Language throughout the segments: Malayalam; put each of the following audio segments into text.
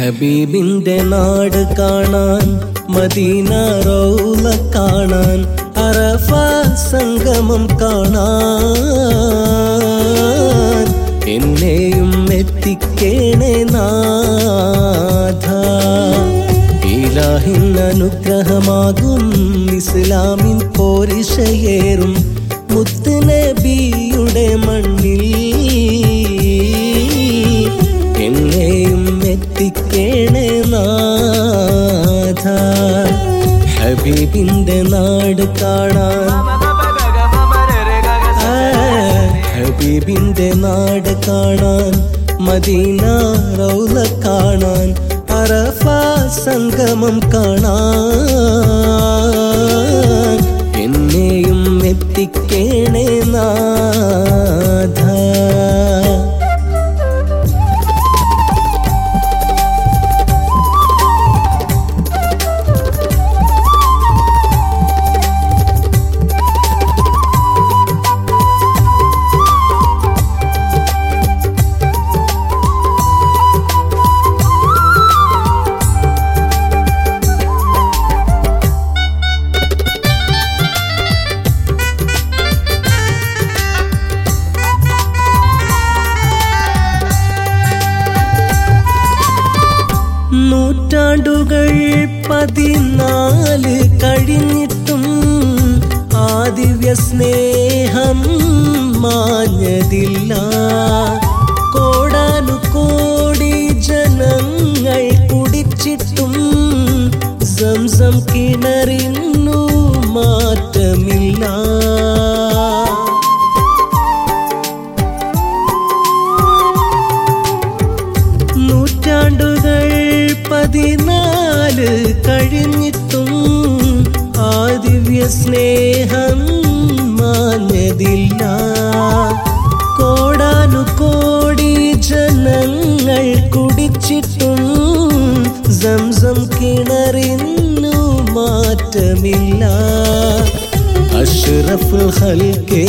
ഹബീബിന്റെ നാട് കാണാൻ മദീന റൗല കാണാൻ അറഫ സംഗമം കാണാൻ എന്നെയും എത്തിക്കേണേ നാഥ ഇലാഹിൻ അനുഗ്രഹമാകും ഇസ്ലാമിൻ പോരിഷയേറും മുത്തുനബിയുടെ മണ്ണിൽ എന്നെയും എത്തിക്കേണേ നാഥ ഹബീബിന്റെ നാട് കാണാൻ ആ, ഹബീബിന്റെ നാട് കാണാൻ മദീന റൗല കാണാൻ അറഫ സംഗമം കാണാൻ എന്നെയും എത്തിക്കേണേ നാഥ നൂറ്റാണ്ടുകൾ പതിനാല് കഴിഞ്ഞിട്ടും ആദിവ്യ സ്നേഹം മാഞ്ഞതില്ല കോടാനു കോടി ജനങ്ങൾ കുടിച്ചിട്ടും സംസം കിണറിന്നു മാറ്റമില്ല നൂറ്റാണ്ടുകൾ പതിനാല് കഴിഞ്ഞിട്ടും ആദിവ്യ സ്നേഹം മാഞ്ഞതില്ല കോടാനു കോടി ജനങ്ങൾ കുടിച്ചിട്ടും സംസം കിണറിന്നു മാറ്റമില്ല അഷ്റഫുൽ ഹൽക്കേ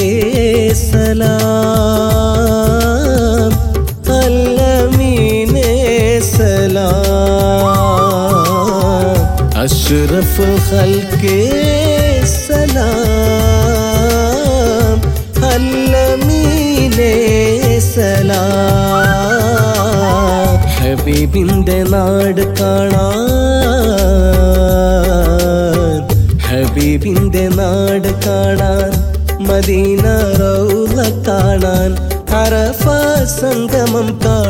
സലാം അല്ലമീനേ സലാം അഷ്റഫുൽ ഹൽക്കേ സലാം അല്ലമീനേ സലാം ഹബീബിന്റെ നാട് കാണാൻ ഹബീബിന്റെ നാട് കാണാൻ മദീന റൗല കാണാൻ അറഫ സംഗമം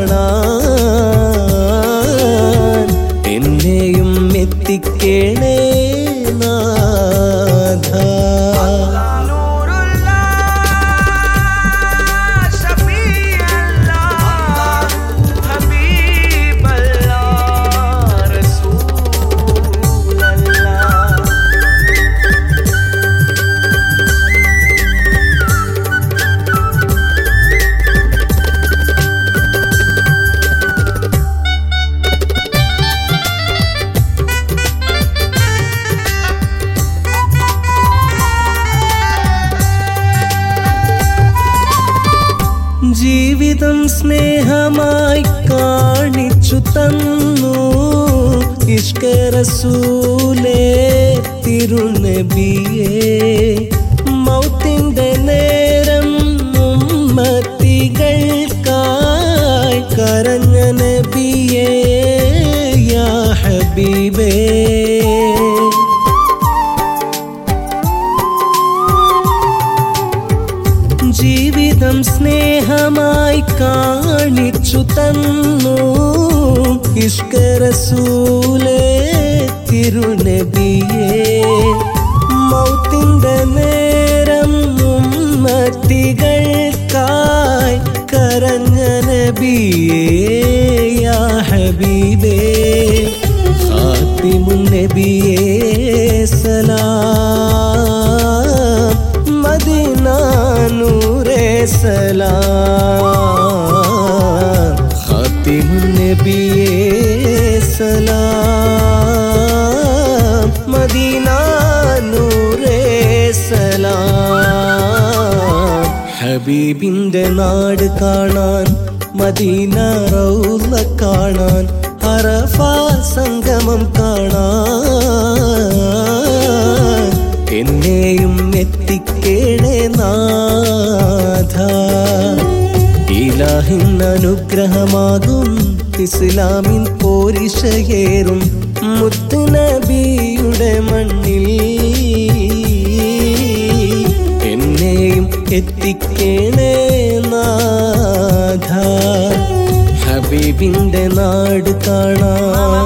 കാണാൻ എന്നെയും എത്തിക്കേണേ നാഥ نور الله شفيع الله حبيب الله رسول الله ജീവിതം സ്നേഹമായി കാണിച്ചു തന്നു ഇഷ്കരസൂലേ തിരുനബിയേ മൗത്തിൻ്റെ നേരം ഉമ്മത്തികൾക്കായി കരഞ്ഞ നബിയേ യാ ഹബീബേ ജീവിതം സ്നേഹമായി കാണിച്ചു തന്നു ഇഷ്കരസൂലേ തിരുനബിയേ മൗത്തിൻ്റെ നേരം ഉമ്മത്തികൾക്കായി കരഞ്ഞ നബിയേ യാ ഹബീബേ ഖാത്തിമുൻ നബിയേ സലാം മദീന നൂറേ സലാം ഖാത്തിമുൻ നബിയേ സലാം മദീന നൂറേ സലാം ഹബീബിന്റെ നാട് കാണാൻ മദീന റൗല കാണാൻ അറഫ സംഗമം കാണാൻ എന്നെയും എത്തിക്കേണേ നാഥ ഇലാഹിൻ അനുഗ്രഹമാകും ഇസ്ലാമിൻ പോരിഷയേറും മുത്തുനബിയുടെ മണ്ണിൽ എന്നെയും എത്തിക്കേണേ നാഥ ഹബീബിന്റെ നാട് കാണാൻ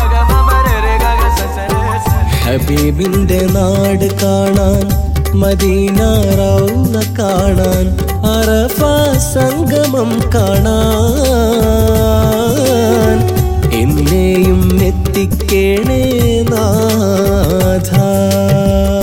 ഹബീബിന്റെ നാട് കാണാൻ മദീന റൗള കാണാൻ അറഫ സംഗമം കാണാൻ എന്നെയും എത്തിക്കേണേ നാഥ